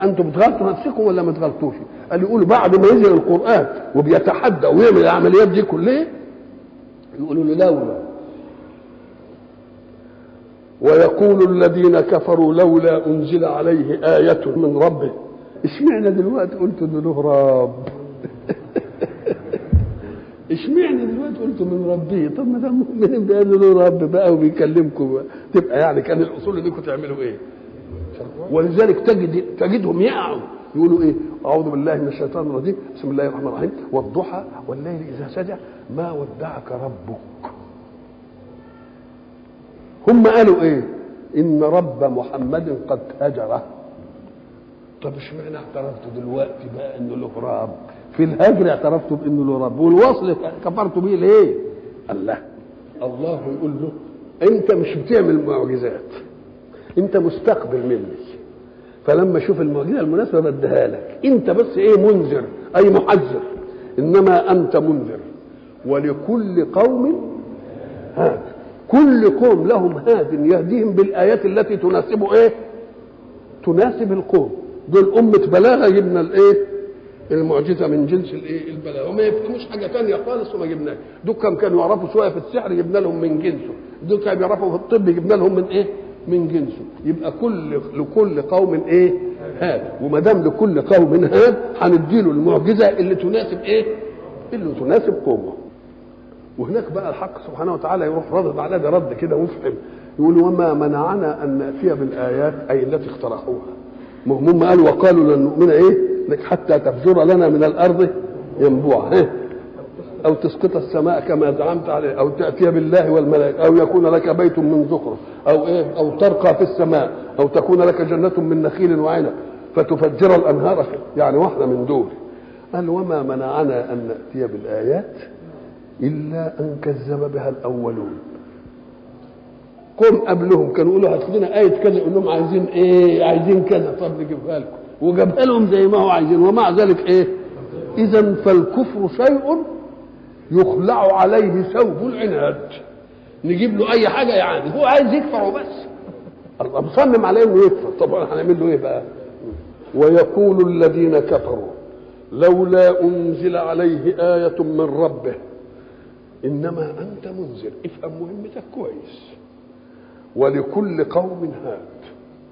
انتم بتغلطوا نفسكم ولا ما تغلطوش قال يقولوا بعد ما ينزل القران وبيتحدى ويعمل العمليات دي كلها يقولوا له لولا ويقول الذين كفروا لولا انزل عليه آية من ربه اشمعنى دلوقتي قلت انه له رب اشمعنى دلوقتي قلت من ربي طب ما دام مؤمنين بانه له رب بقى وبيكلمكم بقى. تبقى يعني كان الاصول انكم تعملوا ايه ولذلك تجد تجدهم يقعوا يقولوا ايه اعوذ بالله من الشيطان الرجيم بسم الله الرحمن الرحيم والضحى والليل اذا سجى ما ودعك ربك هم قالوا ايه ان رب محمد قد هجره طب اشمعنى اعترفتوا دلوقتي بقى انه له رب في الهجر اعترفتوا بانه له رب والوصل كفرتوا بيه ليه الله الله يقول له انت مش بتعمل معجزات انت مستقبل مني فلما اشوف المعجزه المناسبه بديها لك انت بس ايه منذر اي محذر انما انت منذر ولكل قوم هاد كل قوم لهم هاد يهديهم بالايات التي تناسب ايه تناسب القوم دول أمة بلاغة جبنا الإيه؟ المعجزة من جنس الإيه؟ البلاغة وما يفهموش حاجة تانية خالص وما جبناها دول كم كانوا يعرفوا شوية في السحر جبنا لهم من جنسه دول كانوا يعرفوا في الطب جبنا لهم من إيه؟ من جنسه يبقى كل لكل قوم إيه؟ هاد وما دام لكل قوم هاد هنديله المعجزة اللي تناسب إيه؟ اللي تناسب قومه وهناك بقى الحق سبحانه وتعالى يروح رد على ده رد كده مفهم يقول وما منعنا ان ناتي بالايات اي التي اقترحوها ما هم قالوا وقالوا لن نؤمن ايه لك حتى تفجر لنا من الارض ينبوعا إيه؟ او تسقط السماء كما زعمت عليه او تاتي بالله والملائكه او يكون لك بيت من زخرف او ايه او ترقى في السماء او تكون لك جنه من نخيل وعنب فتفجر الانهار يعني واحده من دول قال وما منعنا ان ناتي بالايات الا ان كذب بها الاولون قوم قبلهم كانوا يقولوا هات لنا آية كذا يقول لهم عايزين إيه؟ عايزين كذا طب نجيبها لكم وجابها لهم زي ما هو عايزين ومع ذلك إيه؟ إذا فالكفر شيء يخلع عليه ثوب العناد نجيب له أي حاجة يعني هو عايز يكفر وبس الله مصمم عليه إنه يكفر طبعا هنعمل له إيه بقى؟ ويقول الذين كفروا لولا أنزل عليه آية من ربه إنما أنت منذر افهم مهمتك كويس ولكل قوم هاد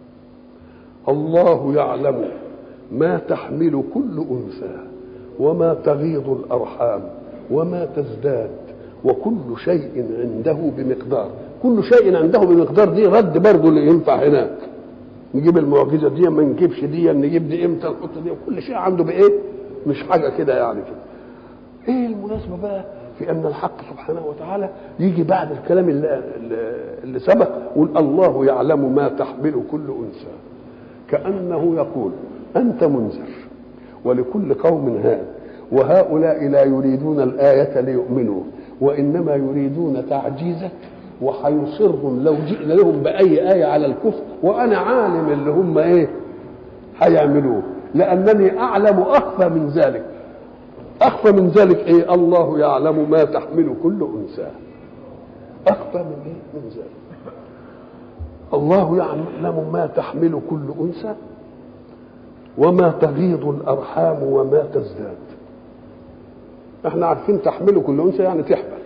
الله يعلم ما تحمل كل انثى وما تغيض الارحام وما تزداد وكل شيء عنده بمقدار كل شيء عنده بمقدار دي رد برضه اللي ينفع هناك نجيب المعجزه دي ما نجيبش دي نجيب دي امتى نحط دي كل شيء عنده بايه مش حاجه كده يعني كده ايه المناسبه بقى في ان الحق سبحانه وتعالى يجي بعد الكلام اللي, اللي سبق يقول الله يعلم ما تحمل كل انثى كانه يقول انت منذر ولكل قوم هاد وهؤلاء لا يريدون الايه ليؤمنوا وانما يريدون تعجيزك وحيصر لو جئنا لهم باي ايه على الكفر وانا عالم اللي هم ايه هيعملوه لانني اعلم اخفى من ذلك أخفى من ذلك إيه الله يعلم ما تحمل كل أنثى أخفى من إيه من ذلك الله يعلم ما تحمل كل أنثى وما تغيض الأرحام وما تزداد احنا عارفين تحمل كل أنثى يعني تحمل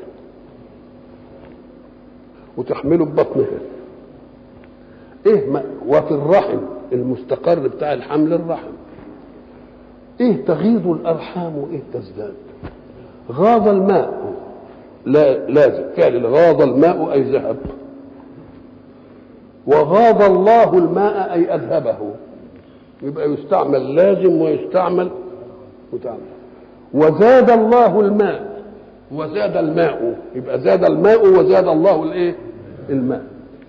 وتحمله ببطنها ايه ما وفي الرحم المستقر بتاع الحمل الرحم ايه تغيض الارحام وايه تزداد غاض الماء لا لازم فعل غاض الماء اي ذهب وغاض الله الماء اي اذهبه يبقى يستعمل لازم ويستعمل متعمل وزاد الله الماء وزاد الماء يبقى زاد الماء وزاد الله الايه الماء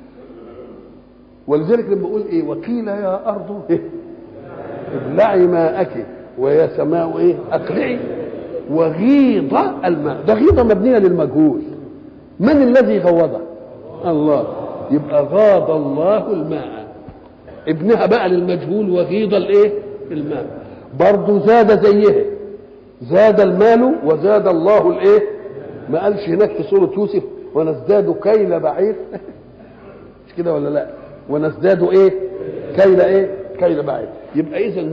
ولذلك لما اقول ايه وقيل يا ارض إيه؟ ابلعي ماءك ويا سماء ايه اقلعي وغيض الماء ده غيضه مبنيه للمجهول من الذي غوضه الله يبقى غاض الله الماء ابنها بقى للمجهول وغيض الايه الماء برضه زاد زيه زاد المال وزاد الله الايه ما قالش هناك في سوره يوسف ونزداد كيل بعير مش كده ولا لا ونزداد ايه كيل ايه كيل بعيد يبقى اذا